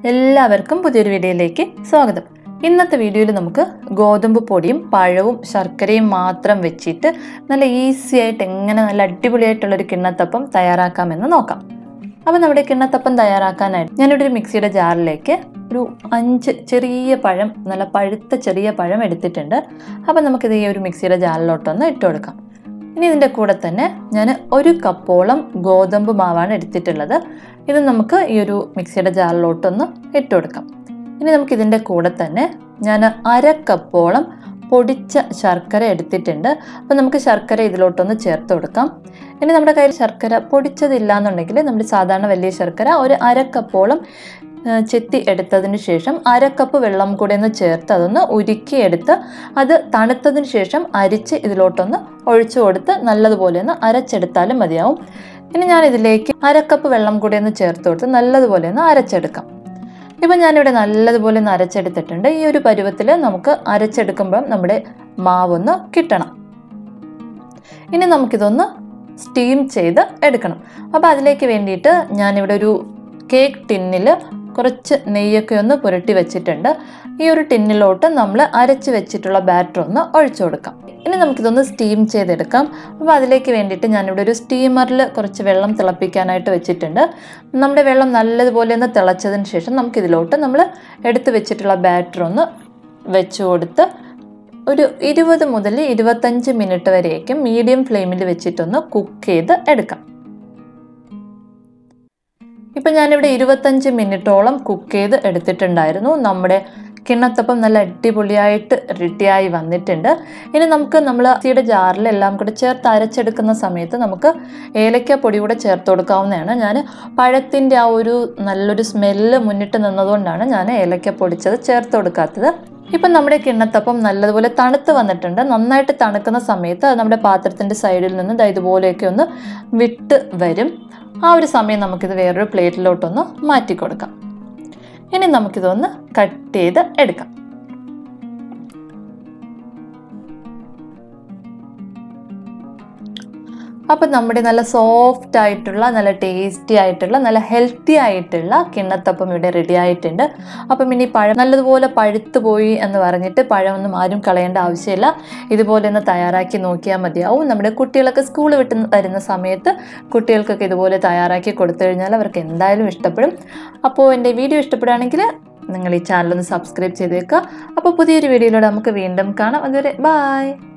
എല്ലാവർക്കും പുതിയൊരു വീഡിയോയിലേക്ക് സ്വാഗതം ഇന്നത്തെ വീഡിയോയിൽ നമുക്ക് ഗോതമ്പ് പൊടിയും പഴവും ശർക്കരയും മാത്രം വെച്ചിട്ട് നല്ല ഈസി ആയിട്ട് എങ്ങനെ നല്ല അടിപൊളിയായിട്ടുള്ളൊരു കിണ്ണത്തപ്പം തയ്യാറാക്കാമെന്ന് നോക്കാം അപ്പോൾ നമ്മുടെ കിണ്ണത്തപ്പം തയ്യാറാക്കാനായിട്ട് ഞാനിവിടെ ഒരു മിക്സിയുടെ ജാറിലേക്ക് ഒരു അഞ്ച് ചെറിയ പഴം നല്ല പഴുത്ത ചെറിയ പഴം എടുത്തിട്ടുണ്ട് അപ്പോൾ നമുക്കിത് ഈ ഒരു മിക്സിയുടെ ജാറിലോട്ടൊന്ന് ഇട്ട് കൊടുക്കാം ഇനി ഇതിൻ്റെ കൂടെ തന്നെ ഞാൻ ഒരു കപ്പോളം ഗോതമ്പ് മാവാണ് എടുത്തിട്ടുള്ളത് ഇത് നമുക്ക് ഈ ഒരു മിക്സിയുടെ ജാറിലോട്ടൊന്ന് ഇട്ട് കൊടുക്കാം ഇനി നമുക്ക് ഇതിൻ്റെ കൂടെ തന്നെ ഞാൻ അര കപ്പോളം പൊടിച്ച ശർക്കര എടുത്തിട്ടുണ്ട് അപ്പോൾ നമുക്ക് ശർക്കര ഇതിലോട്ടൊന്ന് ചേർത്ത് കൊടുക്കാം ഇനി നമ്മുടെ കയ്യിൽ ശർക്കര പൊടിച്ചതില്ല എന്നുണ്ടെങ്കിൽ നമ്മൾ സാധാരണ വലിയ ശർക്കര ഒരു അര കപ്പോളം ആ, ചെത്തി എടുത്തതിന് ശേഷം അര കപ്പ് വെള്ളം കൂടെ ഒന്ന് ചേർത്ത് അതൊന്ന് ഉരുക്കിയെടുത്ത് അത് തണുത്തതിന് ശേഷം അരിച്ച് ഇതിലോട്ടൊന്ന് ഒഴിച്ചു കൊടുത്ത് നല്ലതുപോലെ ഒന്ന് അരച്ചെടുത്താലും മതിയാവും ഇനി ഞാൻ ഇതിലേക്ക് അര കപ്പ് വെള്ളം കൂടി ഒന്ന് ചേർത്ത് കൊടുത്ത് നല്ലതുപോലെ ഒന്ന് അരച്ചെടുക്കാം ഇപ്പം ഞാനിവിടെ നല്ലതുപോലെ ഒന്ന് അരച്ചെടുത്തിട്ടുണ്ട് ഈ ഒരു പരുവത്തിൽ നമുക്ക് അരച്ചെടുക്കുമ്പോൾ നമ്മുടെ മാവൊന്ന് കിട്ടണം ഇനി നമുക്കിതൊന്ന് സ്റ്റീം ചെയ്ത് എടുക്കണം അപ്പോൾ അതിലേക്ക് വേണ്ടിയിട്ട് ഞാനിവിടെ ഒരു കേക്ക് ടിന്നിൽ കുറച്ച് നെയ്യൊക്കെ ഒന്ന് പുരട്ടി വെച്ചിട്ടുണ്ട് ഈ ഒരു ടിന്നിലോട്ട് നമ്മൾ അരച്ച് വെച്ചിട്ടുള്ള ബാറ്റർ ഒന്ന് ഒഴിച്ചു കൊടുക്കാം ഇനി നമുക്കിതൊന്ന് സ്റ്റീം ചെയ്തെടുക്കാം അപ്പോൾ അതിലേക്ക് വേണ്ടിയിട്ട് ഞാനിവിടെ ഒരു സ്റ്റീമറിൽ കുറച്ച് വെള്ളം തിളപ്പിക്കാനായിട്ട് വെച്ചിട്ടുണ്ട് നമ്മുടെ വെള്ളം നല്ലതുപോലെ ഒന്ന് തിളച്ചതിന് ശേഷം നമുക്കിതിലോട്ട് നമ്മൾ എടുത്ത് വെച്ചിട്ടുള്ള ബാറ്റർ ഒന്ന് വെച്ച് കൊടുത്ത് ഒരു ഇരുപത് മുതൽ ഇരുപത്തഞ്ച് മിനിറ്റ് വരെയൊക്കെ മീഡിയം ഫ്ലെയിമിൽ വെച്ചിട്ടൊന്ന് കുക്ക് ചെയ്ത് എടുക്കാം ഇപ്പം ഞാനിവിടെ ഇരുപത്തഞ്ച് മിനിറ്റോളം കുക്ക് ചെയ്ത് എടുത്തിട്ടുണ്ടായിരുന്നു നമ്മുടെ കിണ്ണത്തപ്പം നല്ല അടിപൊളിയായിട്ട് റെഡിയായി വന്നിട്ടുണ്ട് ഇനി നമുക്ക് നമ്മൾ അച്ചിയുടെ ജാറിൽ എല്ലാം കൂടെ ചേർത്ത് അരച്ചെടുക്കുന്ന സമയത്ത് നമുക്ക് ഏലക്ക പൊടി കൂടെ ചേർത്ത് കൊടുക്കാവുന്നതാണ് ഞാൻ പഴത്തിൻ്റെ ആ ഒരു നല്ലൊരു സ്മെല്ല് മുന്നിട്ട് നിന്നതുകൊണ്ടാണ് ഞാൻ ഏലക്ക പൊടിച്ചത് ചേർത്ത് കൊടുക്കാത്തത് ഇപ്പം നമ്മുടെ കിണ്ണത്തപ്പം നല്ലതുപോലെ തണുത്ത് വന്നിട്ടുണ്ട് നന്നായിട്ട് തണുക്കുന്ന സമയത്ത് അത് നമ്മുടെ പാത്രത്തിൻ്റെ സൈഡിൽ നിന്ന് ദാ ഇതുപോലെയൊക്കെ ഒന്ന് വിട്ട് വരും ആ ഒരു സമയം നമുക്കിത് വേറൊരു പ്ലേറ്റിലോട്ടൊന്ന് മാറ്റി കൊടുക്കാം ഇനി നമുക്കിതൊന്ന് കട്ട് ചെയ്ത് എടുക്കാം അപ്പം നമ്മുടെ നല്ല സോഫ്റ്റ് ആയിട്ടുള്ള നല്ല ടേസ്റ്റി ആയിട്ടുള്ള നല്ല ഹെൽത്തി ആയിട്ടുള്ള കിണ്ണത്തപ്പം ഇവിടെ റെഡി ആയിട്ടുണ്ട് അപ്പം ഇനി പഴം നല്ലതുപോലെ പഴുത്തു പോയി എന്ന് പറഞ്ഞിട്ട് പഴമൊന്നും ആരും കളയേണ്ട ആവശ്യമില്ല ഇതുപോലെ ഒന്ന് തയ്യാറാക്കി നോക്കിയാൽ മതിയാവും നമ്മുടെ കുട്ടികളൊക്കെ സ്കൂൾ വിട്ട് വരുന്ന സമയത്ത് കുട്ടികൾക്കൊക്കെ ഇതുപോലെ തയ്യാറാക്കി കൊടുത്തു കഴിഞ്ഞാൽ അവർക്ക് എന്തായാലും ഇഷ്ടപ്പെടും അപ്പോൾ എൻ്റെ വീഡിയോ ഇഷ്ടപ്പെടുകയാണെങ്കിൽ നിങ്ങൾ ഈ ചാനൽ ഒന്ന് സബ്സ്ക്രൈബ് ചെയ്തേക്കുക അപ്പോൾ പുതിയൊരു വീഡിയോയിലൂടെ നമുക്ക് വീണ്ടും കാണാം അതുവരെ ബായ്